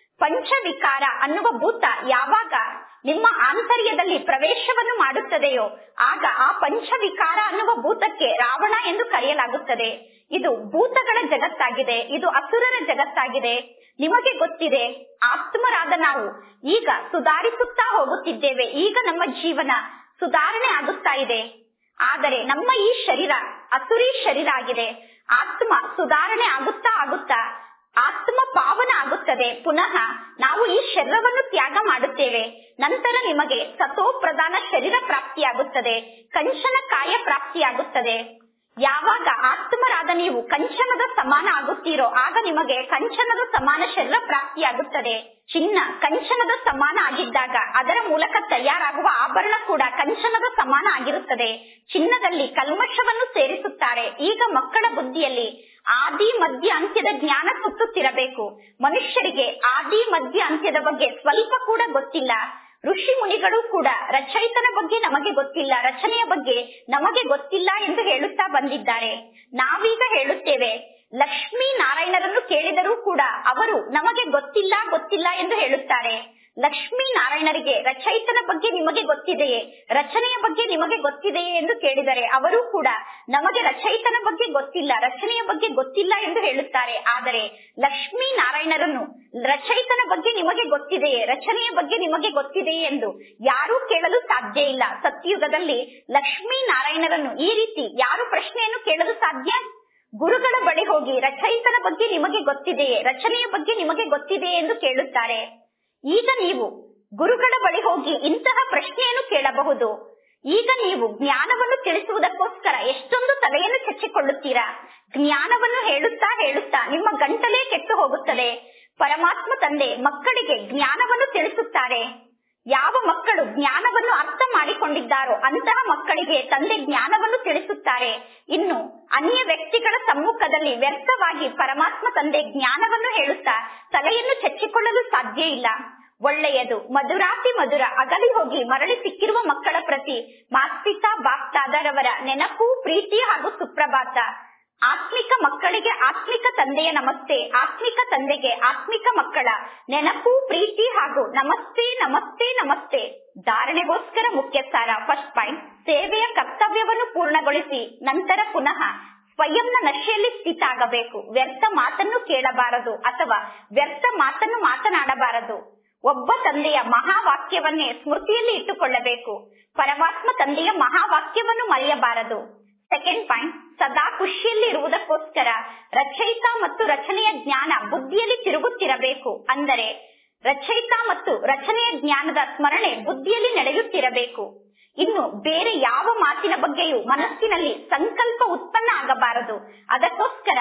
ಪಂಚವಿಕಾರ ಅನ್ನುವ ಭೂತ ಯಾವಾಗ ನಿಮ್ಮ ಆಂತರ್ಯದಲ್ಲಿ ಪ್ರವೇಶವನ್ನು ಮಾಡುತ್ತದೆಯೋ ಆಗ ಆ ಪಂಚವಿಕಾರ ಅನ್ನುವ ಭೂತಕ್ಕೆ ರಾವಣ ಎಂದು ಕರೆಯಲಾಗುತ್ತದೆ ಇದು ಭೂತಗಳ ಜಗತ್ತಾಗಿದೆ ಇದು ಅಸುರರ ಜಗತ್ತಾಗಿದೆ ನಿಮಗೆ ಗೊತ್ತಿದೆ ಆತ್ಮರಾದ ನಾವು ಈಗ ಸುಧಾರಿಸುತ್ತಾ ಹೋಗುತ್ತಿದ್ದೇವೆ ಈಗ ನಮ್ಮ ಜೀವನ ಸುಧಾರಣೆ ಆಗುತ್ತಾ ಇದೆ ಆದರೆ ನಮ್ಮ ಈ ಶರೀರ ಅಸುರಿ ಶರೀರ ಆಗಿದೆ ಆತ್ಮ ಸುಧಾರಣೆ ಆಗುತ್ತಾ ಆಗುತ್ತಾ ಆತ್ಮ ಪಾವನ ಆಗುತ್ತದೆ ಪುನಃ ನಾವು ಈ ಶರೀರವನ್ನು ತ್ಯಾಗ ಮಾಡುತ್ತೇವೆ ನಂತರ ನಿಮಗೆ ಸತೋ ಪ್ರಧಾನ ಶರೀರ ಪ್ರಾಪ್ತಿಯಾಗುತ್ತದೆ ಕಂಚನ ಕಾಯ ಪ್ರಾಪ್ತಿಯಾಗುತ್ತದೆ ಯಾವಾಗ ಆತ್ಮರಾದ ನೀವು ಕಂಚನದ ಸಮಾನ ಆಗುತ್ತೀರೋ ಆಗ ನಿಮಗೆ ಕಂಚನದ ಸಮಾನ ಶರೀರ ಪ್ರಾಪ್ತಿಯಾಗುತ್ತದೆ ಚಿನ್ನ ಕಂಚನದ ಸಮಾನ ಆಗಿದ್ದಾಗ ಅದರ ಮೂಲಕ ತಯಾರಾಗುವ ಆಭರಣ ಕೂಡ ಕಂಚನದ ಸಮಾನ ಆಗಿರುತ್ತದೆ ಚಿನ್ನದಲ್ಲಿ ಕಲ್ಮಶವನ್ನು ಸೇರಿಸುತ್ತಾರೆ ಈಗ ಮಕ್ಕಳ ಬುದ್ಧಿಯಲ್ಲಿ ಆದಿ ಮಧ್ಯ ಅಂತ್ಯದ ಜ್ಞಾನ ಸುತ್ತುತ್ತಿರಬೇಕು ಮನುಷ್ಯರಿಗೆ ಆದಿ ಮಧ್ಯ ಅಂತ್ಯದ ಬಗ್ಗೆ ಸ್ವಲ್ಪ ಕೂಡ ಗೊತ್ತಿಲ್ಲ ಋಷಿ ಮುನಿಗಳು ಕೂಡ ರಚಯಿತನ ಬಗ್ಗೆ ನಮಗೆ ಗೊತ್ತಿಲ್ಲ ರಚನೆಯ ಬಗ್ಗೆ ನಮಗೆ ಗೊತ್ತಿಲ್ಲ ಎಂದು ಹೇಳುತ್ತಾ ಬಂದಿದ್ದಾರೆ ನಾವೀಗ ಹೇಳುತ್ತೇವೆ ಲಕ್ಷ್ಮೀ ನಾರಾಯಣರನ್ನು ಕೇಳಿದರೂ ಕೂಡ ಅವರು ನಮಗೆ ಗೊತ್ತಿಲ್ಲ ಗೊತ್ತಿಲ್ಲ ಎಂದು ಹೇಳುತ್ತಾರೆ ಲಕ್ಷ್ಮೀ ನಾರಾಯಣರಿಗೆ ರಚಯಿತನ ಬಗ್ಗೆ ನಿಮಗೆ ಗೊತ್ತಿದೆಯೇ ರಚನೆಯ ಬಗ್ಗೆ ನಿಮಗೆ ಗೊತ್ತಿದೆಯೇ ಎಂದು ಕೇಳಿದರೆ ಅವರು ಕೂಡ ನಮಗೆ ರಚಯಿತನ ಬಗ್ಗೆ ಗೊತ್ತಿಲ್ಲ ರಚನೆಯ ಬಗ್ಗೆ ಗೊತ್ತಿಲ್ಲ ಎಂದು ಹೇಳುತ್ತಾರೆ ಆದರೆ ಲಕ್ಷ್ಮೀ ನಾರಾಯಣರನ್ನು ರಚಯಿತನ ಬಗ್ಗೆ ನಿಮಗೆ ಗೊತ್ತಿದೆಯೇ ರಚನೆಯ ಬಗ್ಗೆ ನಿಮಗೆ ಗೊತ್ತಿದೆಯೇ ಎಂದು ಯಾರೂ ಕೇಳಲು ಸಾಧ್ಯ ಇಲ್ಲ ಸತ್ಯುಗದಲ್ಲಿ ಲಕ್ಷ್ಮೀ ನಾರಾಯಣರನ್ನು ಈ ರೀತಿ ಯಾರು ಪ್ರಶ್ನೆಯನ್ನು ಕೇಳಲು ಸಾಧ್ಯ ಗುರುಗಳ ಬಳಿ ಹೋಗಿ ರಚಯಿತನ ಬಗ್ಗೆ ನಿಮಗೆ ಗೊತ್ತಿದೆಯೇ ರಚನೆಯ ಬಗ್ಗೆ ನಿಮಗೆ ಗೊತ್ತಿದೆಯೇ ಎಂದು ಕೇಳುತ್ತಾರೆ ಈಗ ನೀವು ಗುರುಗಳ ಬಳಿ ಹೋಗಿ ಇಂತಹ ಪ್ರಶ್ನೆಯನ್ನು ಕೇಳಬಹುದು ಈಗ ನೀವು ಜ್ಞಾನವನ್ನು ತಿಳಿಸುವುದಕ್ಕೋಸ್ಕರ ಎಷ್ಟೊಂದು ತಲೆಯನ್ನು ಚಚ್ಚಿಕೊಳ್ಳುತ್ತೀರಾ ಜ್ಞಾನವನ್ನು ಹೇಳುತ್ತಾ ಹೇಳುತ್ತಾ ನಿಮ್ಮ ಗಂಟಲೇ ಕೆಟ್ಟು ಹೋಗುತ್ತದೆ ಪರಮಾತ್ಮ ತಂದೆ ಮಕ್ಕಳಿಗೆ ಜ್ಞಾನವನ್ನು ತಿಳಿಸುತ್ತಾರೆ ಯಾವ ಮಕ್ಕಳು ಜ್ಞಾನವನ್ನು ಅರ್ಥ ಮಾಡಿಕೊಂಡಿದ್ದಾರೋ ಅಂತಹ ಮಕ್ಕಳಿಗೆ ತಂದೆ ಜ್ಞಾನವನ್ನು ತಿಳಿಸುತ್ತಾರೆ ಇನ್ನು ಅನ್ಯ ವ್ಯಕ್ತಿಗಳ ಸಮ್ಮುಖದಲ್ಲಿ ವ್ಯರ್ಥವಾಗಿ ಪರಮಾತ್ಮ ತಂದೆ ಜ್ಞಾನವನ್ನು ಹೇಳುತ್ತಾ ತಲೆಯನ್ನು ಚಚ್ಚಿಕೊಳ್ಳಲು ಸಾಧ್ಯ ಇಲ್ಲ ಒಳ್ಳೆಯದು ಮಧುರಾತಿ ಮಧುರ ಅಗಲಿ ಹೋಗಿ ಮರಳಿ ಸಿಕ್ಕಿರುವ ಮಕ್ಕಳ ಪ್ರತಿ ಮಾಸ್ಪಿತಾ ಬಾಪ್ತಾದರವರ ನೆನಪು ಪ್ರೀತಿ ಹಾಗೂ ಸುಪ್ರಭಾತ ಆತ್ಮಿಕ ಮಕ್ಕಳಿಗೆ ಆತ್ಮಿಕ ತಂದೆಯ ನಮಸ್ತೆ ಆತ್ಮಿಕ ತಂದೆಗೆ ಆತ್ಮಿಕ ಮಕ್ಕಳ ನೆನಪು ಪ್ರೀತಿ ಹಾಗೂ ನಮಸ್ತೆ ನಮಸ್ತೆ ನಮಸ್ತೆ ಧಾರಣೆಗೋಸ್ಕರ ಮುಖ್ಯ ಸಾರ ಫಸ್ಟ್ ಪಾಯಿಂಟ್ ಸೇವೆಯ ಕರ್ತವ್ಯವನ್ನು ಪೂರ್ಣಗೊಳಿಸಿ ನಂತರ ಪುನಃ ಸ್ವಯಂನ ನಶೆಯಲ್ಲಿ ಸ್ಥಿತ ಆಗಬೇಕು ವ್ಯರ್ಥ ಮಾತನ್ನು ಕೇಳಬಾರದು ಅಥವಾ ವ್ಯರ್ಥ ಮಾತನ್ನು ಮಾತನಾಡಬಾರದು ಒಬ್ಬ ತಂದೆಯ ಮಹಾವಾಕ್ಯವನ್ನೇ ಸ್ಮೃತಿಯಲ್ಲಿ ಇಟ್ಟುಕೊಳ್ಳಬೇಕು ಪರಮಾತ್ಮ ತಂದೆಯ ಮಹಾವಾಕ್ಯವನ್ನು ಮರೆಯಬಾರದು ಸೆಕೆಂಡ್ ಪಾಯಿಂಟ್ ಸದಾ ಖುಷಿಯಲ್ಲಿ ಇರುವುದಕ್ಕೋಸ್ಕರ ರಚಯಿತ ಮತ್ತು ರಚನೆಯ ಜ್ಞಾನ ಬುದ್ಧಿಯಲ್ಲಿ ತಿರುಗುತ್ತಿರಬೇಕು ಅಂದರೆ ರಚಯಿತ ಮತ್ತು ರಚನೆಯ ಜ್ಞಾನದ ಸ್ಮರಣೆ ಬುದ್ಧಿಯಲ್ಲಿ ನಡೆಯುತ್ತಿರಬೇಕು ಇನ್ನು ಬೇರೆ ಯಾವ ಮಾತಿನ ಬಗ್ಗೆಯೂ ಮನಸ್ಸಿನಲ್ಲಿ ಸಂಕಲ್ಪ ಉತ್ಪನ್ನ ಆಗಬಾರದು ಅದಕ್ಕೋಸ್ಕರ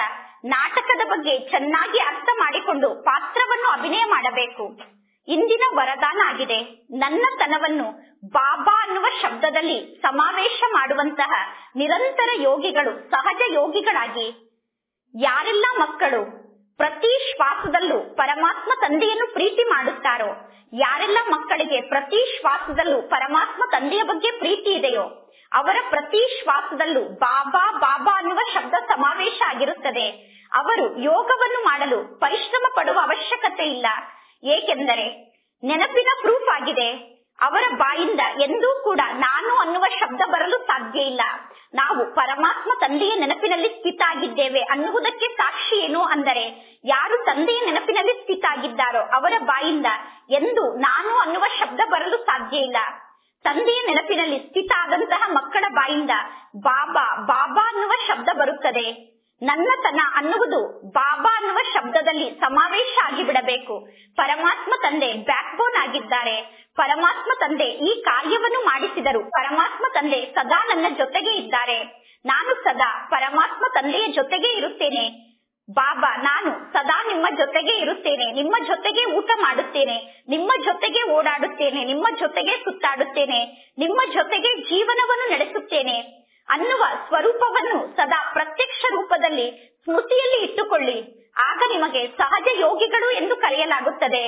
ನಾಟಕದ ಬಗ್ಗೆ ಚೆನ್ನಾಗಿ ಅರ್ಥ ಮಾಡಿಕೊಂಡು ಪಾತ್ರವನ್ನು ಅಭಿನಯ ಮಾಡಬೇಕು ಇಂದಿನ ವರದಾನ ಆಗಿದೆ ನನ್ನ ತನವನ್ನು ಬಾಬಾ ಅನ್ನುವ ಶಬ್ದದಲ್ಲಿ ಸಮಾವೇಶ ಮಾಡುವಂತಹ ನಿರಂತರ ಯೋಗಿಗಳು ಸಹಜ ಯೋಗಿಗಳಾಗಿ ಯಾರೆಲ್ಲ ಮಕ್ಕಳು ಪ್ರತಿ ಶ್ವಾಸದಲ್ಲೂ ಪರಮಾತ್ಮ ತಂದೆಯನ್ನು ಪ್ರೀತಿ ಮಾಡುತ್ತಾರೋ ಯಾರೆಲ್ಲ ಮಕ್ಕಳಿಗೆ ಪ್ರತಿ ಶ್ವಾಸದಲ್ಲೂ ಪರಮಾತ್ಮ ತಂದೆಯ ಬಗ್ಗೆ ಪ್ರೀತಿ ಇದೆಯೋ ಅವರ ಪ್ರತಿ ಶ್ವಾಸದಲ್ಲೂ ಬಾಬಾ ಬಾಬಾ ಅನ್ನುವ ಶಬ್ದ ಸಮಾವೇಶ ಆಗಿರುತ್ತದೆ ಅವರು ಯೋಗವನ್ನು ಮಾಡಲು ಪರಿಶ್ರಮ ಪಡುವ ಅವಶ್ಯಕತೆ ಇಲ್ಲ ಏಕೆಂದರೆ ನೆನಪಿನ ಪ್ರೂಫ್ ಆಗಿದೆ ಅವರ ಬಾಯಿಂದ ಎಂದೂ ಕೂಡ ನಾನು ಅನ್ನುವ ಶಬ್ದ ಬರಲು ಸಾಧ್ಯ ಇಲ್ಲ ನಾವು ಪರಮಾತ್ಮ ತಂದೆಯ ನೆನಪಿನಲ್ಲಿ ಸ್ಥಿತ ಆಗಿದ್ದೇವೆ ಅನ್ನುವುದಕ್ಕೆ ಸಾಕ್ಷಿ ಏನು ಅಂದರೆ ಯಾರು ತಂದೆಯ ನೆನಪಿನಲ್ಲಿ ಸ್ಥಿತ ಆಗಿದ್ದಾರೋ ಅವರ ಬಾಯಿಂದ ಎಂದು ನಾನು ಅನ್ನುವ ಶಬ್ದ ಬರಲು ಸಾಧ್ಯ ಇಲ್ಲ ತಂದೆಯ ನೆನಪಿನಲ್ಲಿ ಸ್ಥಿತ ಆದಂತಹ ಮಕ್ಕಳ ಬಾಯಿಂದ ಬಾಬಾ ಬಾಬಾ ಅನ್ನುವ ಶಬ್ದ ಬರುತ್ತದೆ ನನ್ನತನ ಅನ್ನುವುದು ಬಾಬಾ ಅನ್ನುವ ಶಬ್ದದಲ್ಲಿ ಸಮಾವೇಶ ಆಗಿಬಿಡಬೇಕು ಪರಮಾತ್ಮ ತಂದೆ ಬ್ಯಾಕ್ ಬೋನ್ ಆಗಿದ್ದಾರೆ ಪರಮಾತ್ಮ ತಂದೆ ಈ ಕಾರ್ಯವನ್ನು ಮಾಡಿಸಿದರು ಪರಮಾತ್ಮ ತಂದೆ ಸದಾ ನನ್ನ ಜೊತೆಗೆ ಇದ್ದಾರೆ ನಾನು ಸದಾ ಪರಮಾತ್ಮ ತಂದೆಯ ಜೊತೆಗೆ ಇರುತ್ತೇನೆ ಬಾಬಾ ನಾನು ಸದಾ ನಿಮ್ಮ ಜೊತೆಗೆ ಇರುತ್ತೇನೆ ನಿಮ್ಮ ಜೊತೆಗೆ ಊಟ ಮಾಡುತ್ತೇನೆ ನಿಮ್ಮ ಜೊತೆಗೆ ಓಡಾಡುತ್ತೇನೆ ನಿಮ್ಮ ಜೊತೆಗೆ ಸುತ್ತಾಡುತ್ತೇನೆ ನಿಮ್ಮ ಜೊತೆಗೆ ಜೀವನವನ್ನು ನಡೆಸುತ್ತೇನೆ ಅನ್ನುವ ಸ್ವರೂಪವನ್ನು ಸದಾ ಪ್ರತ್ಯಕ್ಷ ರೂಪದಲ್ಲಿ ಸ್ಮೃತಿಯಲ್ಲಿ ಇಟ್ಟುಕೊಳ್ಳಿ ಆಗ ನಿಮಗೆ ಸಹಜ ಯೋಗಿಗಳು ಎಂದು ಕರೆಯಲಾಗುತ್ತದೆ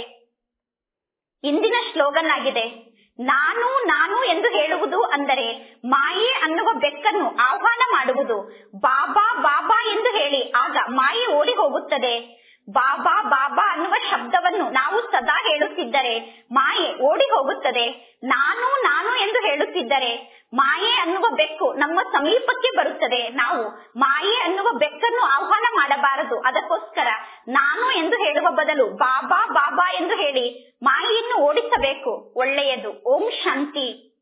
ಇಂದಿನ ಸ್ಲೋಗನ್ ಆಗಿದೆ ನಾನು ನಾನು ಎಂದು ಹೇಳುವುದು ಅಂದರೆ ಮಾಯೆ ಅನ್ನುವ ಬೆಕ್ಕನ್ನು ಆಹ್ವಾನ ಮಾಡುವುದು ಬಾಬಾ ಬಾಬಾ ಎಂದು ಹೇಳಿ ಆಗ ಮಾಯೆ ಓಡಿ ಹೋಗುತ್ತದೆ ಬಾಬಾ ಬಾಬಾ ಅನ್ನುವ ಶಬ್ದವನ್ನು ನಾವು ಸದಾ ಹೇಳುತ್ತಿದ್ದರೆ ಮಾಯೆ ಓಡಿ ಹೋಗುತ್ತದೆ ನಾನು ನಾನು ಎಂದು ಹೇಳುತ್ತಿದ್ದರೆ ಮಾಯೆ ಅನ್ನುವ ಬೆಕ್ಕು ನಮ್ಮ ಸಮೀಪಕ್ಕೆ ಬರುತ್ತದೆ ನಾವು ಮಾಯೆ ಅನ್ನುವ ಬೆಕ್ಕನ್ನು ಆಹ್ವಾನ ಮಾಡಬಾರದು ಅದಕ್ಕೋಸ್ಕರ ನಾನು ಎಂದು ಹೇಳುವ ಬದಲು ಬಾಬಾ ಬಾಬಾ ಎಂದು ಹೇಳಿ ಮಾಯೆಯನ್ನು ಓಡಿಸಬೇಕು ಒಳ್ಳೆಯದು ಓಂ ಶಾಂತಿ